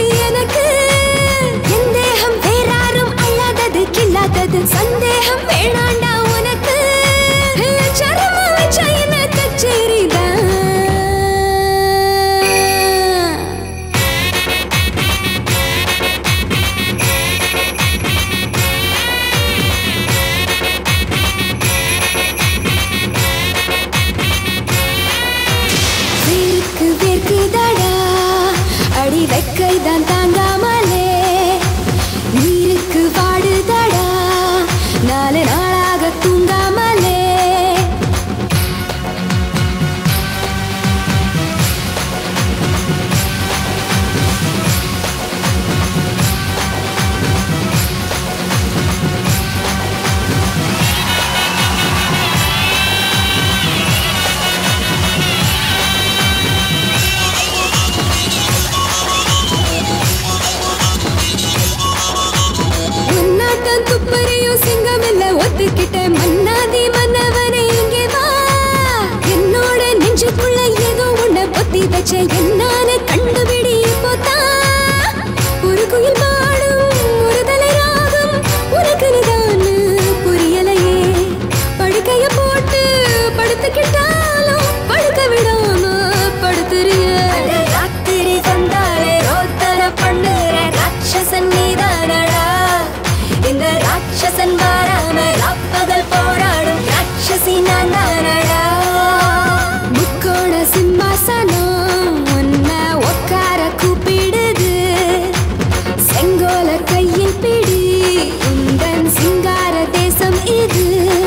ஏதாச்சு எனக்கு என் தேகம் வேறாரும் அல்லாதது கில்லாதது சந்தேகம் வேணாண்டா உனக்கு சரமா வச்ச என்ன கச்சேரிதான் வேர்க்கு வேர்க்குதடா அடி வெக்கை தான் தாங்காமலே நீருக்கு வாடுதடா நாலு நாளாக தூங்காமலே மன்னாட்டம் துப்பறியும் சிங்கம் இல்ல ஒத்துக்கிட்ட மன்னாதி மன்னவனே இங்கே வா என்னோட நெஞ்சுக்குள்ள ஏதோ உன்னை பொத்தி வச்ச என்னான்னு கண்டுபிடி இப்போதான் ஒரு குயில் பாடும் ஒரு தலை ராகம் உனக்கு நிதான்னு புரியலையே படுக்கைய போட்டு படுத்துக்கிட்டாலும் படுக்க விடாம படுத்துறிய ராத்திரி வந்தாலே ரோத்தன பண்ணுற ராட்சசன் நீதானடா இந்த ராட்சசன் மாறாம ராப்பகல் போராடும் ராட்சசி நான் தானடா முக்கோண சிம்மாசனம் உன்னை உட்கார கூப்பிடுது செங்கோல கையில் பிடி உந்தன் சிங்கார தேசம் இது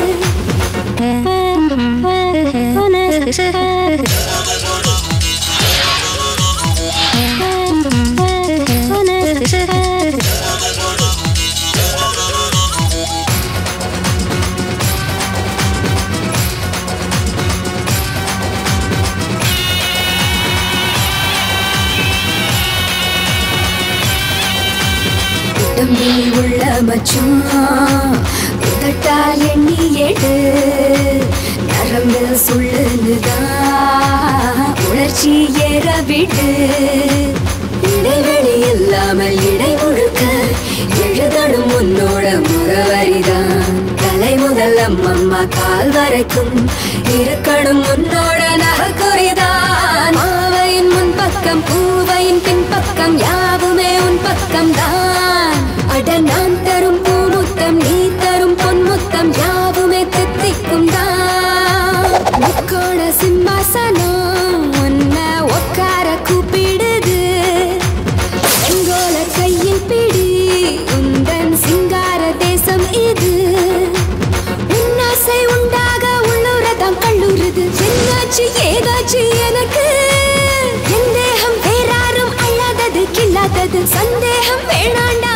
உடம்பில் உள்ள மச்சான் உதட்டால் எண்ணி எடு நரம்பு சொல்லுதான் உணர்ச்சி ஏற விடு இடைவெளி இல்லாமல் இடை முழுக்க எழுதணும் உன்னோட முறவரிதான் தலை முதல் அம்மம்மா கால் வரைக்கும் இருக்கணும் உன்னோட நகக்குறிதான் மாவையின் முன்பக்கம் பூவையின் பின்பக்கம் யாவுமே உன் பக்கம் தான் அட நான் தரும் பூமுத்தம் நீ தரும் பொன்முத்தம் யாவுமே தித்திக்கும் தான் முக்கோண சிம்மாசனம் உன்னை உட்கார கூப்பிடுது செங்கோல கையில் பிடி உந்தன் சிங்கார தேசம் இது உன்னாசை உண்டாக உள்ளுரதம் கல்லூருது என்னாச்சு ஏதாச்சு எனக்கு என் தேகம் வேறாரும் அல்லாதது கில்லாதது சந்தேகம் வேணாண்டா